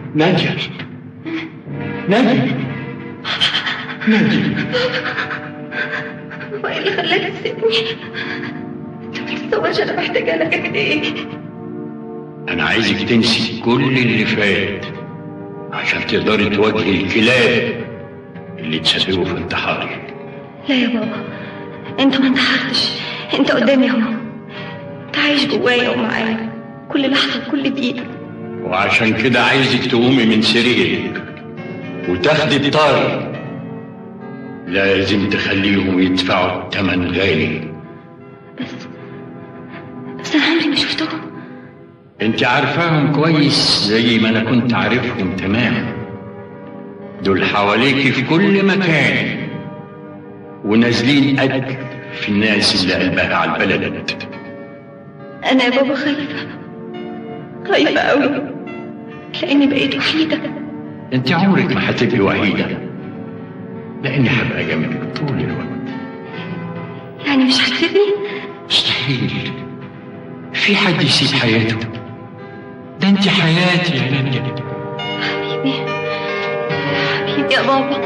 نادية نادية نادية هو ايه اللي خلاك تسيبني انت ما تتصورش انا محتاجه لك قد ايه أنا عايزك تنسي كل اللي فات عشان تقدري تواجهي الكلاب اللي تسببوا في انتحاري لا يا بابا انت ما انتحرتش انت قدامي اهو انت عايش جوايا ومعايا كل لحظه وكل دقيقه وعشان كده عايزك تقومي من سريرك وتاخدي الطار لازم تخليهم يدفعوا الثمن غالي بس بس انا عمري ما شفتهم انت عارفاهم كويس زي ما انا كنت عارفهم تمام دول حواليكي في كل مكان ونازلين قد في الناس اللي قلبها على البلد انا يا بابا خايفه خايفه قوي لاني بقيت وحيده انت عمرك ما هتبقي وحيده لاني هبقى جنبك طول الوقت يعني مش هتسيبني مستحيل في حد يسيب حياته ده انت حياتي يا نادية حبيبي حبيبي يا بابا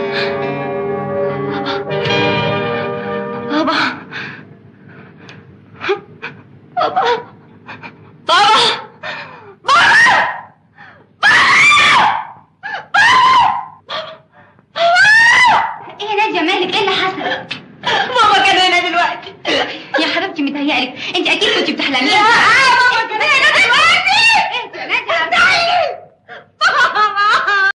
بابا بابا بابا ايه يا ناديه مالك ايه اللي حصل بابا كان هنا دلوقتي يا حبيبتي متهيألك انت اكيد كنت بتحلمي لا